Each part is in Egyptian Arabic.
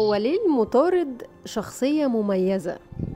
هو ليه المطارد شخصية مميزة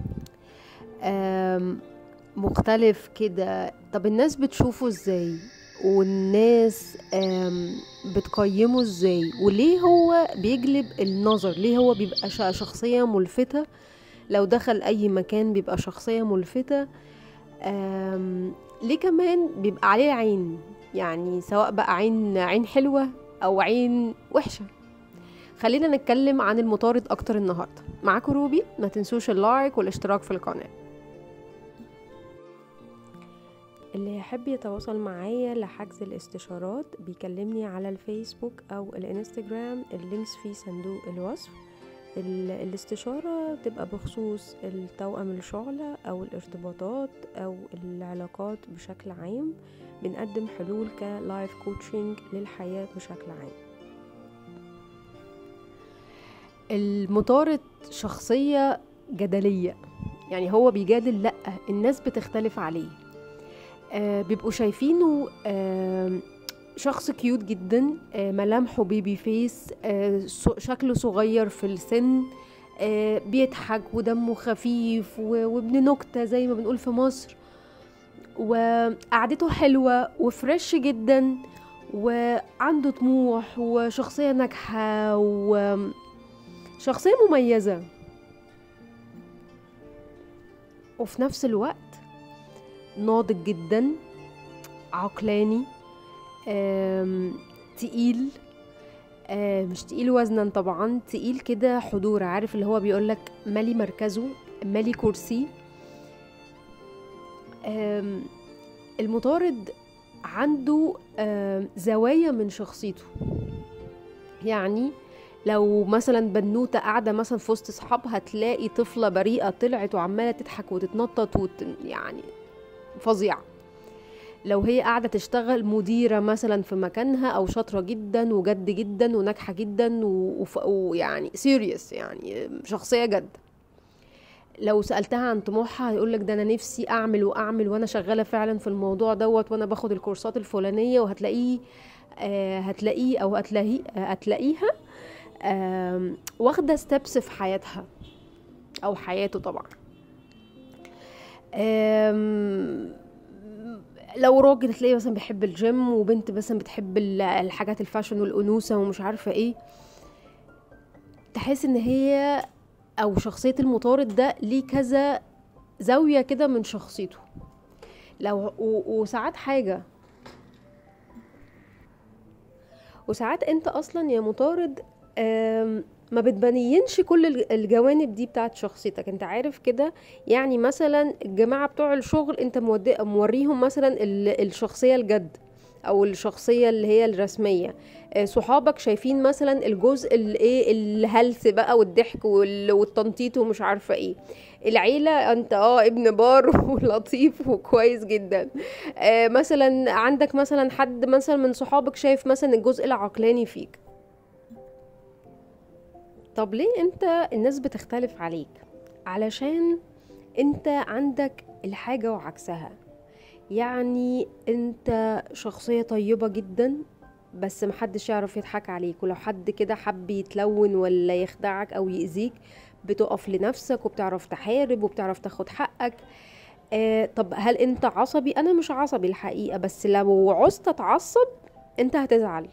آم، مختلف كده طب الناس بتشوفه ازاي والناس آم، بتقيمه ازاي وليه هو بيجلب النظر ليه هو بيبقى ش- شخصية ملفتة لو دخل اي مكان بيبقى شخصية ملفتة آم، ليه كمان بيبقى عليه عين يعني سواء بقى عين عين حلوة او عين وحشة خلينا نتكلم عن المطارد اكتر النهارده معاكم روبي ما تنسوش اللايك والاشتراك في القناه اللي يحب يتواصل معايا لحجز الاستشارات بيكلمني على الفيسبوك او الانستجرام اللينكس في صندوق الوصف ال- الاستشارة تبقى بخصوص التوأم الشعلة أو الارتباطات أو العلاقات بشكل عام بنقدم حلول كلايف كوتشنج للحياة بشكل عام المطارد شخصية جدلية يعني هو بيجادل لأ الناس بتختلف عليه آه بيبقوا شايفينه آه شخص كيوت جدا آه ملامحه بيبي فيس آه ص- شكله صغير في السن آه بيضحك ودمه خفيف و- وابن نكتة زي ما بنقول في مصر وقعدته حلوة وفريش جدا وعنده طموح وشخصية ناجحة وشخصية مميزة وفي نفس الوقت ناضج جدا عقلاني آم، تقيل آه، مش تقيل وزنا طبعا تقيل كده حضور عارف اللي هو بيقولك مالي مركزه مالي كرسي آم، المطارد عنده آم، زوايا من شخصيته يعني لو مثلا بنوته قاعده مثلا في وسط اصحابها تلاقي طفله بريئه طلعت وعماله تضحك وتتنطط وت... يعني فظيعه لو هي قاعده تشتغل مديره مثلا في مكانها او شاطره جدا وجد جدا وناجحه جدا و- وف- ويعني سيريس يعني شخصيه جد لو سالتها عن طموحها هيقول لك ده انا نفسي اعمل واعمل وانا شغاله فعلا في الموضوع دوت وانا باخد الكورسات الفلانيه وهتلاقيه آه هتلاقيه او هتلاقيه آه هتلاقيها آم، واخده ستيبس في حياتها او حياته طبعا آم، لو راجل تلاقيه مثلا بيحب الجيم وبنت مثلا بتحب ال- الحاجات الفاشن والانوثه ومش عارفه ايه تحس ان هي او شخصيه المطارد ده ليه كذا زاويه كده من شخصيته لو و- وساعات حاجه وساعات انت اصلا يا مطارد آم، ما بتبينش كل الج- الجوانب دي بتاعت شخصيتك انت عارف كده يعني مثلا الجماعة بتوع الشغل انت مودي- موريهم مثلا ال- الشخصية الجد او الشخصية اللي هي الرسمية آه، صحابك شايفين مثلا الجزء الايه الهلس بقى والضحك وال- والتنطيط ومش عارفة ايه العيلة انت اه ابن بار ولطيف وكويس جدا آه، مثلا عندك مثلا حد مثلا من صحابك شايف مثلا الجزء العقلاني فيك طب ليه انت الناس بتختلف عليك علشان انت عندك الحاجة وعكسها يعني انت شخصية طيبة جدا بس محدش يعرف يضحك عليك ولو حد كده حب يتلون ولا يخدعك او يأذيك بتقف لنفسك وبتعرف تحارب وبتعرف تاخد حقك آه طب هل انت عصبي انا مش عصبي الحقيقة بس لو عوزت اتعصب انت هتزعل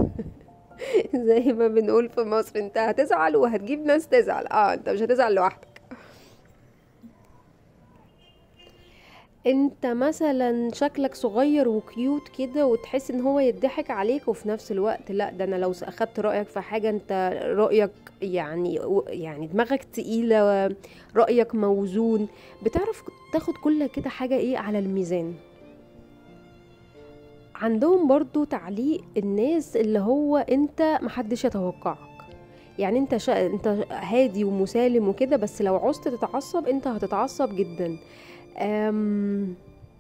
زي ما بنقول في مصر انت هتزعل وهتجيب ناس تزعل اه انت مش هتزعل لوحدك انت مثلا شكلك صغير وكيوت كده وتحس ان هو يضحك عليك وفي نفس الوقت لا ده انا لو اخدت رأيك في حاجة انت رأيك يعني يعني دماغك تقيلة رأيك موزون بتعرف تاخد كل كده حاجة ايه على الميزان عندهم برضو تعليق الناس اللي هو انت محدش يتوقعك يعني انت شا... انت هادي ومسالم وكده بس لو عوزت تتعصب انت هتتعصب جدا أم...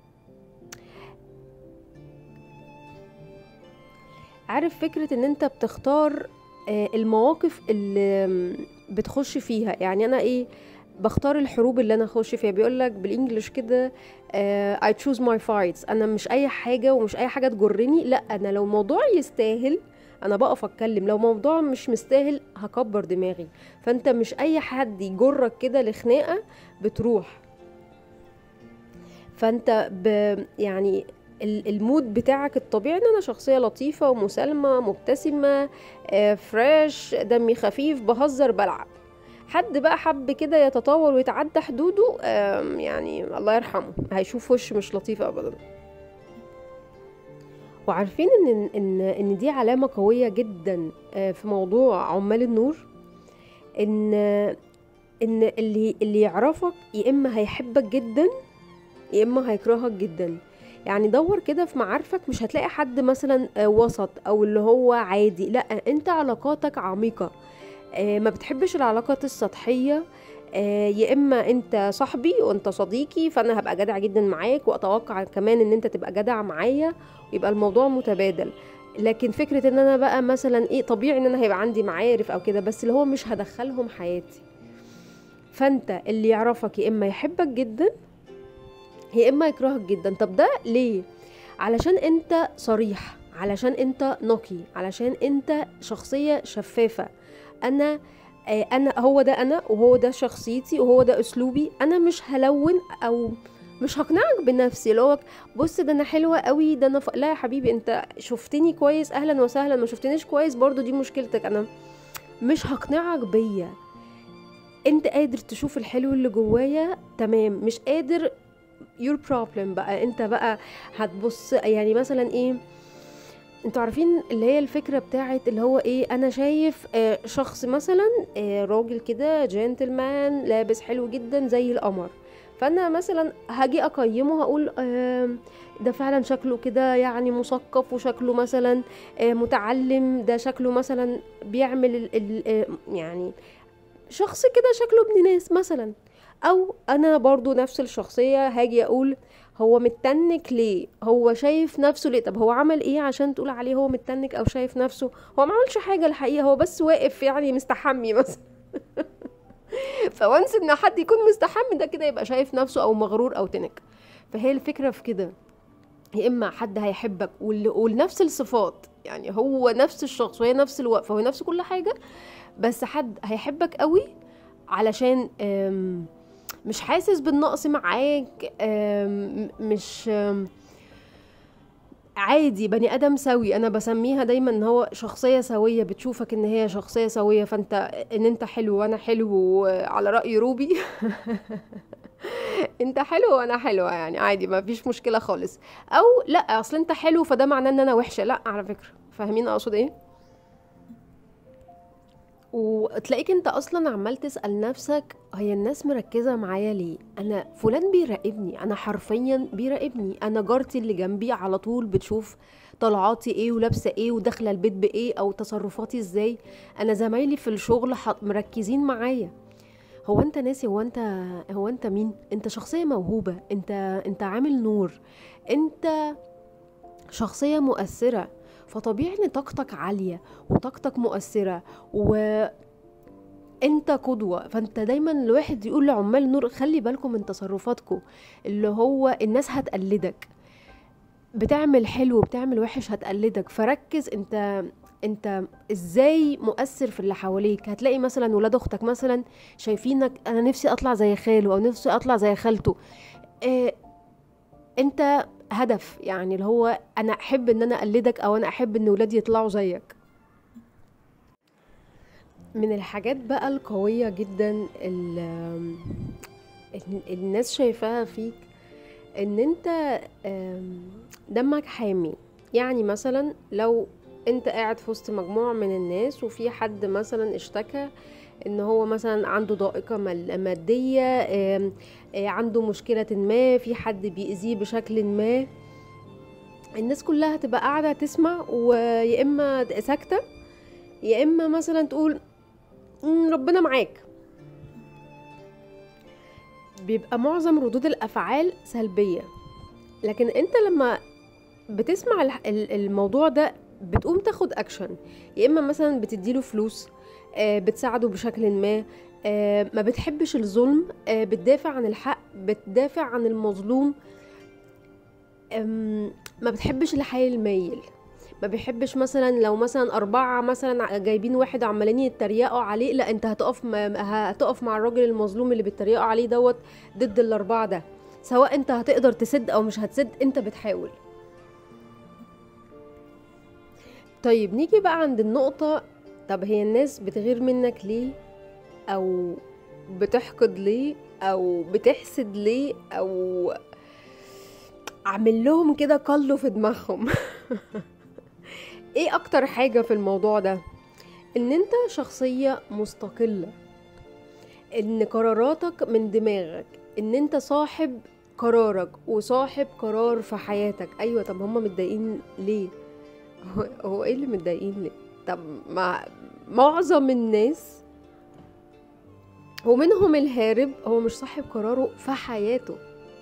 عارف فكرة ان انت بتختار آه، المواقف اللي بتخش فيها يعني انا ايه بختار الحروب اللي انا اخش فيها بيقول لك بالانجلش كده آه، I choose my fights انا مش اي حاجة ومش اي حاجة تجرني لا انا لو موضوع يستاهل انا بقف اتكلم لو موضوع مش مستاهل هكبر دماغي فانت مش اي حد يجرك كده لخناقه بتروح فانت ب يعني ال- المود بتاعك الطبيعي ان انا شخصيه لطيفه ومسالمه مبتسمه آه، فريش دمي خفيف بهزر بلعب حد بقى حب كده يتطور ويتعدى حدوده آم، يعني الله يرحمه هيشوف وش مش لطيف ابدا وعارفين ان ان ان دي علامه قويه جدا آه، في موضوع عمال النور ان ان اللي اللي يعرفك يا اما هيحبك جدا يا اما هيكرهك جدا يعني دور كده في معارفك مش هتلاقي حد مثلا آه، وسط او اللي هو عادي لا انت علاقاتك عميقة آه، ما بتحبش العلاقات السطحية آه، يا اما انت صاحبي وانت صديقي فانا هبقى جدع جدا معاك واتوقع كمان ان انت تبقى جدع معايا ويبقى الموضوع متبادل لكن فكرة ان انا بقى مثلا ايه طبيعي ان انا هيبقى عندي معارف او كده بس اللي هو مش هدخلهم حياتي فانت اللي يعرفك يا اما يحبك جدا يا اما يكرهك جدا طب ده ليه علشان انت صريح علشان انت نقي علشان انت شخصية شفافة انا آه، انا هو ده انا وهو ده شخصيتي وهو ده اسلوبي انا مش هلون او مش هقنعك بنفسي اللي هو بص ده انا حلوه قوي ده انا ف... لا يا حبيبي انت شفتني كويس اهلا وسهلا ما شفتنيش كويس برضو دي مشكلتك انا مش هقنعك بيا انت قادر تشوف الحلو اللي جوايا تمام مش قادر your problem بقى انت بقى هتبص يعني مثلا ايه انتوا عارفين اللي هي الفكرة بتاعت اللي هو ايه انا شايف آه، شخص مثلا آه، راجل كده جنتلمان لابس حلو جدا زي القمر فانا مثلا هاجي اقيمه هقول آم، ده فعلا شكله كده يعني مثقف وشكله مثلا آه، متعلم ده شكله مثلا بيعمل ال ال آه، يعني شخص كده شكله ابن ناس مثلا او انا برضو نفس الشخصية هاجي اقول هو متنك ليه هو شايف نفسه ليه طب هو عمل ايه عشان تقول عليه هو متنك او شايف نفسه هو ما عملش حاجة الحقيقة هو بس واقف يعني مستحمي مثلا فوانس ان حد يكون مستحمي ده كده يبقى شايف نفسه او مغرور او تنك فهي الفكرة في كده يا اما حد هيحبك وال- ولنفس الصفات يعني هو نفس الشخص وهي نفس الوقفة وهي نفس كل حاجة بس حد هيحبك قوي علشان آم، مش حاسس بالنقص معاك آم، مش آم، عادي بني ادم سوي انا بسميها دايما ان هو شخصيه سويه بتشوفك ان هي شخصيه سويه فانت ان انت حلو وانا حلو على راي روبي انت حلو وانا حلوه يعني عادي ما فيش مشكله خالص او لا اصل انت حلو فده معناه ان انا وحشه لا على فكره فاهمين اقصد ايه وتلاقيك انت اصلا عمال تسأل نفسك هي الناس مركزة معايا ليه انا فلان بيراقبني انا حرفيا بيراقبني انا جارتي اللي جنبي على طول بتشوف طلعاتي ايه ولابسة ايه وداخلة البيت بايه او تصرفاتي ازاي انا زمايلي في الشغل ح- مركزين معايا هو انت ناسي هو انت هو انت مين انت شخصية موهوبة انت انت عامل نور انت شخصية مؤثرة فطبيعي ان طاقتك عالية وطاقتك مؤثرة وانت قدوة فانت دايما الواحد يقول لعمال النور خلي بالكم من تصرفاتكم اللي هو الناس هتقلدك بتعمل حلو وبتعمل وحش هتقلدك فركز انت انت ازاي مؤثر في اللي حواليك هتلاقي مثلا ولاد اختك مثلا شايفينك انا نفسي اطلع زي خاله او نفسي اطلع زي خالته اه انت هدف يعني اللي هو انا احب ان انا اقلدك او انا احب ان ولادي يطلعوا زيك من الحاجات بقى القوية جدا ال- ال- الناس شايفاها فيك ان انت آم، دمك حامي يعني مثلا لو انت قاعد في وسط مجموعة من الناس وفي حد مثلا اشتكى ان هو مثلا عنده ضائقة مال- مادية آم، آه، عنده مشكلة ما في حد بيأذيه بشكل ما الناس كلها تبقى قاعدة تسمع ويا اما ساكتة يا اما مثلا تقول "مم، ربنا معاك بيبقى معظم ردود الافعال سلبيه لكن انت لما بتسمع الح- ال- الموضوع ده بتقوم تاخد اكشن يا اما مثلا بتديله فلوس آه، بتساعده بشكل ما آه، ما بتحبش الظلم آه، بتدافع عن الحق بتدافع عن المظلوم آم، ما بتحبش الحي المايل ما بيحبش مثلا لو مثلا أربعة مثلا جايبين واحد عمالين يتريقوا عليه لا انت هتقف م- هتقف مع الراجل المظلوم اللي بيتريقوا عليه دوت ضد الأربعة ده سواء انت هتقدر تسد او مش هتسد انت بتحاول طيب نيجي بقى عند النقطة طب هي الناس بتغير منك ليه او بتحقد ليه او بتحسد ليه او اعمل لهم كده قلوا في دماغهم ايه اكتر حاجة في الموضوع ده ان انت شخصية مستقلة ان قراراتك من دماغك ان انت صاحب قرارك وصاحب قرار في حياتك ايوه طب هما متضايقين ليه هو, هو ايه اللي متضايقين ليه طب ما معظم الناس ومنهم الهارب هو مش صاحب قراره في حياته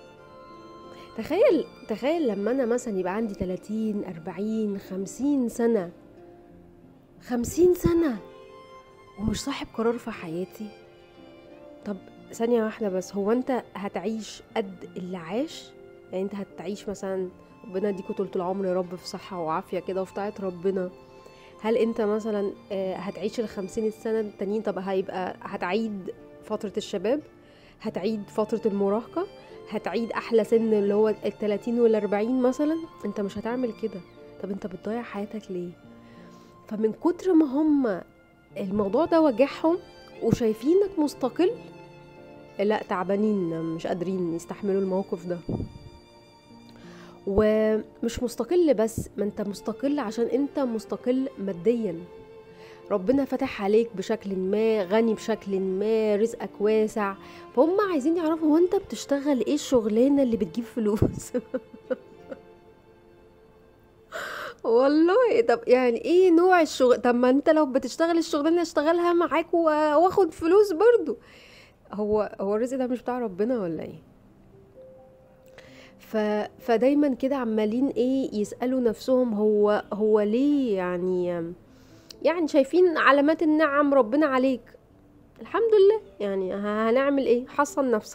تخيل تخيل لما انا مثلا يبقى عندي 30 40 50 سنة 50 سنة ومش صاحب قرار في حياتي طب ثانية واحدة بس هو انت هتعيش قد اللي عاش يعني انت هتعيش مثلا ربنا يديكوا طول العمر يا رب في صحة وعافية كده وفي طاعة ربنا هل انت مثلا آه، هتعيش الخمسين السنة التانيين طب هيبقى هتعيد فترة الشباب هتعيد فترة المراهقة هتعيد أحلى سن اللي هو التلاتين والأربعين مثلا انت مش هتعمل كده طب انت بتضيع حياتك ليه فمن كتر ما هم الموضوع ده وجعهم وشايفينك مستقل لا تعبانين مش قادرين يستحملوا الموقف ده ومش مستقل بس ما انت مستقل عشان انت مستقل ماديا ربنا فتح عليك بشكل ما غني بشكل ما رزقك واسع فهم عايزين يعرفوا هو انت بتشتغل ايه الشغلانه اللي بتجيب فلوس والله طب يعني ايه نوع الشغل طب ما انت لو بتشتغل الشغلانه اشتغلها معاك و- واخد فلوس برضو هو هو الرزق ده مش بتاع ربنا ولا ايه ف... فدايما كده عمالين ايه يسألوا نفسهم هو هو ليه يعني يعني شايفين علامات النعم ربنا عليك الحمد لله يعني ه- هنعمل ايه حصن نفسك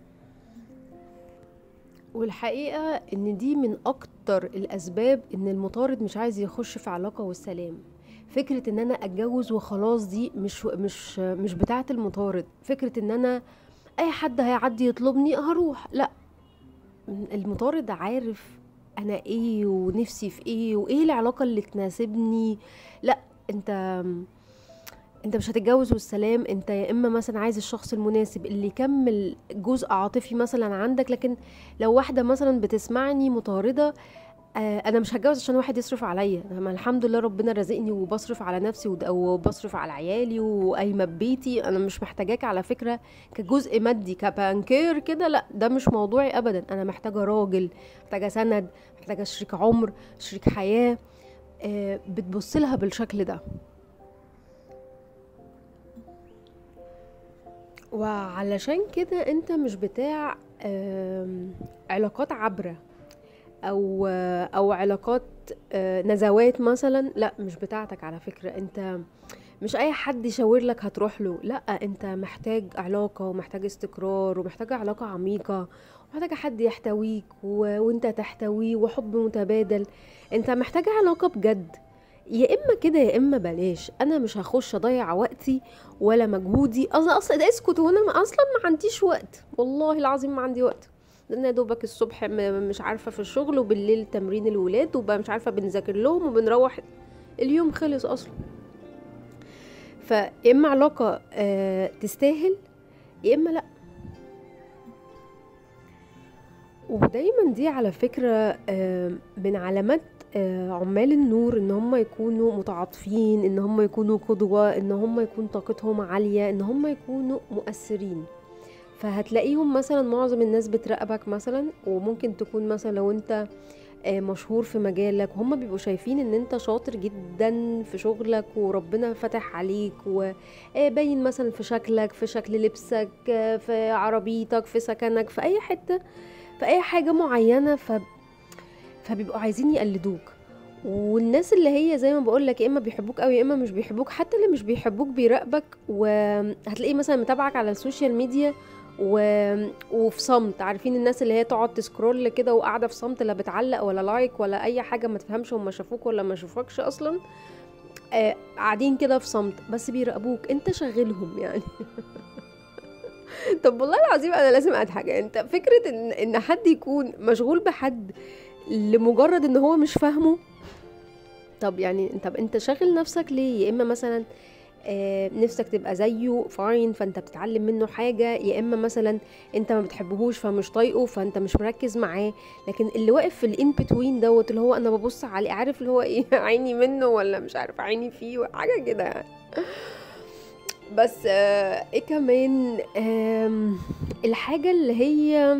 والحقيقة ان دي من اكتر الاسباب ان المطارد مش عايز يخش في علاقة والسلام فكرة ان انا اتجوز وخلاص دي مش مش مش بتاعة المطارد فكرة ان انا اي حد هيعدي يطلبني هروح لا المطارد عارف انا ايه ونفسي في ايه وايه العلاقة اللي تناسبني لا انت انت مش هتتجوز والسلام انت يا اما مثلا عايز الشخص المناسب اللي يكمل جزء عاطفي مثلا عندك لكن لو واحدة مثلا بتسمعني مطاردة آه، انا مش هتجوز عشان واحد يصرف عليا انا الحمد لله ربنا رزقني وبصرف على نفسي ود- وبصرف على عيالي وقايمه ببيتي انا مش محتاجاك على فكره كجزء مادي كبانكير كده لا ده مش موضوعي ابدا انا محتاجه راجل محتاجه سند محتاجه شريك عمر شريك حياه آه، بتبص لها بالشكل ده وعلشان كده انت مش بتاع آم، علاقات عبره او او علاقات آه، نزوات مثلا لا مش بتاعتك على فكرة انت مش اي حد يشاور لك هتروح له لا انت محتاج علاقة ومحتاج استقرار ومحتاج علاقة عميقة ومحتاج حد يحتويك و... وانت تحتويه وحب متبادل انت محتاج علاقة بجد يا اما كده يا اما بلاش انا مش هخش اضيع وقتي ولا مجهودي اصلا اصلا اسكت وانا اصلا ما عنديش وقت والله العظيم ما عندي وقت لان يا دوبك الصبح م- مش عارفه في الشغل وبالليل تمرين الولاد وبقى مش عارفه بنذاكر لهم وبنروح اليوم خلص اصلا فيا اما علاقه آه، تستاهل يا اما لا ودايما دي على فكره آه، من علامات آه، عمال النور ان هم يكونوا متعاطفين ان هم يكونوا قدوه ان هم يكون طاقتهم عاليه ان هم يكونوا مؤثرين فهتلاقيهم مثلا معظم الناس بتراقبك مثلا وممكن تكون مثلا لو انت آه، مشهور في مجالك وهم بيبقوا شايفين ان انت شاطر جدا في شغلك وربنا فتح عليك وباين مثلا في شكلك في شكل لبسك آه، في عربيتك في سكنك في اي حتة في اي حاجة معينة ف... فبيبقوا عايزين يقلدوك والناس اللي هي زي ما بقول لك يا اما بيحبوك قوي يا اما مش بيحبوك حتى اللي مش بيحبوك بيراقبك وهتلاقيه مثلا متابعك على السوشيال ميديا و... وفي صمت عارفين الناس اللي هي تقعد تسكرول كده وقاعده في صمت لا بتعلق ولا لايك ولا اي حاجه ما تفهمش هم شافوك ولا ما شافوكش اصلا آه قاعدين كده في صمت بس بيراقبوك انت شغلهم يعني طب والله العظيم انا لازم اضحك انت فكره ان ان حد يكون مشغول بحد لمجرد ان هو مش فاهمه طب يعني طب انت شاغل نفسك ليه يا اما مثلا آه نفسك تبقى زيه فاين فانت بتتعلم منه حاجه يا اما مثلا انت ما بتحبهوش فمش طايقه فانت مش مركز معاه لكن اللي واقف في الان بتوين دوت اللي هو انا ببص عليه عارف اللي هو ايه عيني منه ولا مش عارف عيني فيه حاجه كده يعني بس آه ايه كمان آم، الحاجه اللي هي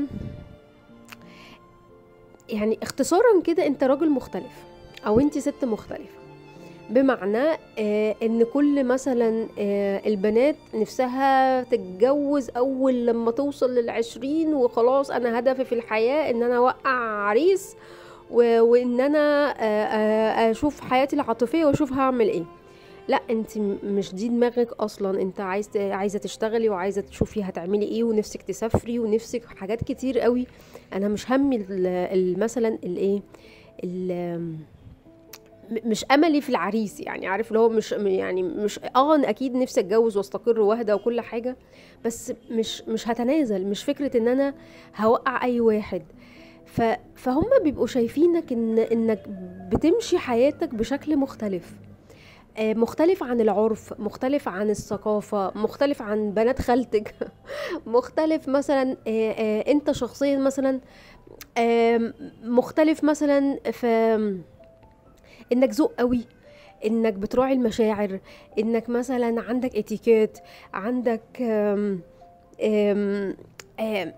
يعني اختصارا كده انت راجل مختلف او انت ست مختلفه بمعنى آه ان كل مثلا آه البنات نفسها تتجوز اول لما توصل للعشرين وخلاص انا هدفي في الحياة ان انا اوقع عريس و- وان انا آه آه اشوف حياتي العاطفية واشوف هعمل ايه لا انت م- مش دي دماغك اصلا انت عايز ت- عايزه تشتغلي وعايزه تشوفي هتعملي ايه ونفسك تسافري ونفسك حاجات كتير قوي انا مش همي ال- ال- مثلا الايه ال- م- مش املي في العريس يعني عارف اللي هو مش يعني مش اه انا اكيد نفسي اتجوز واستقر واهدى وكل حاجه بس مش مش هتنازل مش فكره ان انا هوقع اي واحد ف فهم بيبقوا شايفينك ان انك بتمشي حياتك بشكل مختلف آه، مختلف عن العرف مختلف عن الثقافة مختلف عن بنات خالتك مختلف مثلا آه، آه، انت شخصيا مثلا آم، مختلف مثلا في انك ذوق قوي انك بتراعي المشاعر انك مثلا عندك اتيكيت عندك آم آم آم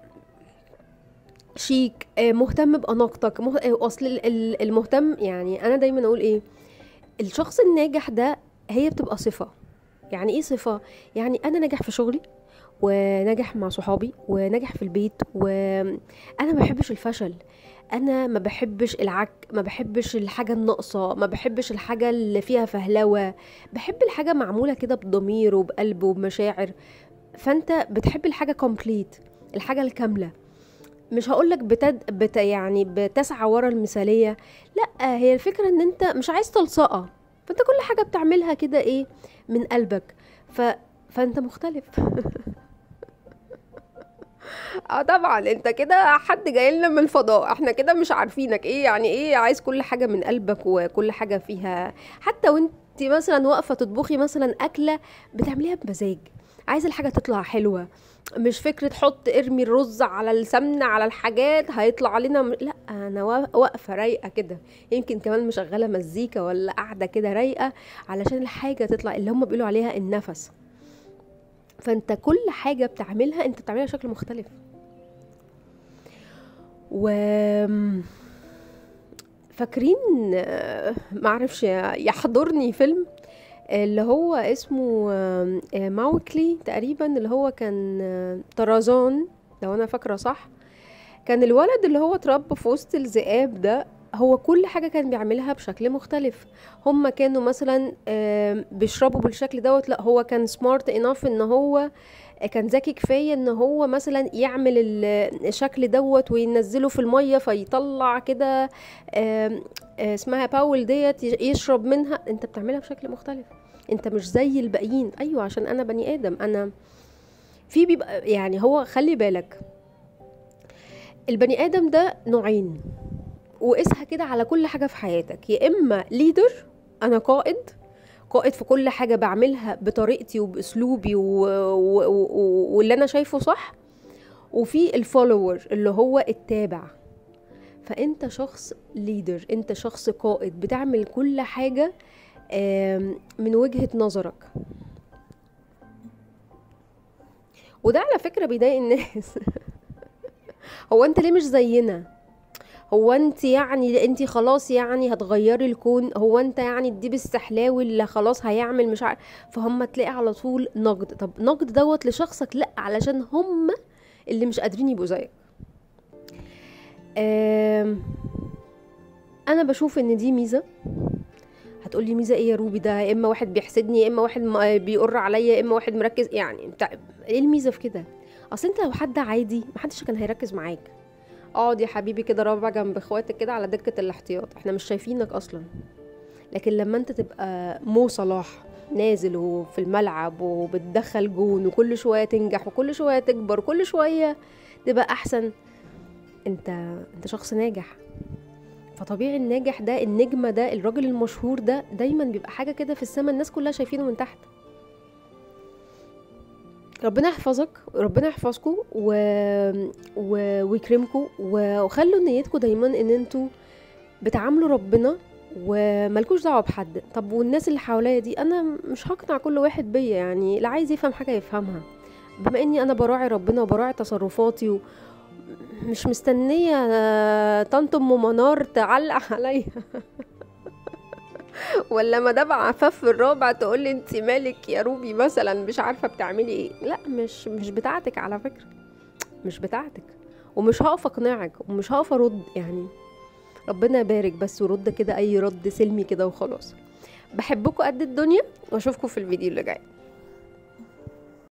شيك آه، مهتم بأناقتك مه... آه، اصل ال- ال- المهتم يعني انا دايما اقول ايه الشخص الناجح ده هي بتبقى صفة يعني ايه صفة يعني انا ناجح في شغلي وناجح مع صحابي وناجح في البيت وانا ما بحبش الفشل انا ما بحبش العك ما بحبش الحاجة الناقصة ما بحبش الحاجة اللي فيها فهلوة بحب الحاجة معمولة كده بضمير وبقلب وبمشاعر فانت بتحب الحاجة كومبليت الحاجة الكاملة مش هقولك بتد... بت... يعني بتسعى ورا المثالية لا هي الفكرة ان انت مش عايز تلصقة فانت كل حاجة بتعملها كده ايه من قلبك ف... فانت مختلف اه طبعا انت كده حد جاي لنا من الفضاء احنا كده مش عارفينك ايه يعني ايه عايز كل حاجة من قلبك وكل حاجة فيها حتى وانت مثلا واقفة تطبخي مثلا أكلة بتعمليها بمزاج عايزة الحاجة تطلع حلوة مش فكرة حط ارمي الرز على السمنة على الحاجات هيطلع لنا م... لا انا وا- واقفة رايقة كده يمكن كمان مشغلة مزيكا ولا قاعدة كده رايقة علشان الحاجة تطلع اللي هم بيقولوا عليها النفس فانت كل حاجة بتعملها انت بتعملها بشكل مختلف و فاكرين آه، معرفش يحضرني فيلم اللي هو اسمه آه، آه، ماوكلي تقريبا اللي هو كان آه، طرزان لو انا فاكره صح كان الولد اللي هو اتربى في وسط الذئاب ده هو كل حاجة كان بيعملها بشكل مختلف هم كانوا مثلا آم، بيشربوا بالشكل دوت لا هو كان سمارت انف ان هو كان ذكي كفاية ان هو مثلا يعمل ال- الشكل دوت وينزله في المية فيطلع كده آم، آه، اسمها باول ديت ي- يشرب منها انت بتعملها بشكل مختلف انت مش زي الباقيين ايوه عشان انا بني ادم انا في بيبقى يعني هو خلي بالك البني ادم ده نوعين وقيسها كده على كل حاجة في حياتك يا إما ليدر أنا قائد قائد في كل حاجة بعملها بطريقتي وبأسلوبي و... و... و... واللي أنا شايفه صح وفي الفولور اللي هو التابع فأنت شخص ليدر أنت شخص قائد بتعمل كل حاجة آم، من وجهة نظرك وده على فكرة بيضايق الناس هو انت ليه مش زينا هو انت يعني انت خلاص يعني هتغيري الكون هو انت يعني الديب السحلاوي اللي خلاص هيعمل مش عارف فهم تلاقي على طول نقد طب نقد دوت لشخصك لا علشان هم اللي مش قادرين يبقوا زيك آم، انا بشوف ان دي ميزه هتقولي ميزه ايه يا روبي ده يا اما واحد بيحسدني يا اما واحد م- بيقر عليا يا اما واحد مركز يعني بتاع ايه الميزه في كده اصل انت لو حد عادي محدش كان هيركز معاك اقعد يا حبيبي كده رابع جنب اخواتك كده على دكة الاحتياط احنا مش شايفينك اصلا لكن لما انت تبقى مو صلاح نازل وفي الملعب وبتدخل جون وكل شوية تنجح وكل شوية تكبر وكل شوية تبقى احسن انت انت شخص ناجح فطبيعي الناجح ده النجمة ده الراجل المشهور ده دايما بيبقى حاجة كده في السماء الناس كلها شايفينه من تحت ربنا يحفظك ربنا يحفظكم و... و... ويكرمكم و- وخلوا نيتكم دايما ان انتوا بتعاملوا ربنا وملكوش دعوه بحد طب والناس اللي حواليا دي انا مش هقنع كل واحد بيا يعني اللي عايز يفهم حاجه يفهمها بما اني انا براعي ربنا وبراعي تصرفاتي و... مش مستنيه آه، طنط ام منار تعلق عليا ولا مدام عفاف الرابع تقول لي انت مالك يا روبي مثلا مش عارفه بتعملي ايه لا مش مش بتاعتك على فكره مش بتاعتك ومش هقف اقنعك ومش هقف ارد يعني ربنا يبارك بس ورد كده اي رد سلمي كده وخلاص بحبكم قد الدنيا واشوفكم في الفيديو اللي جاي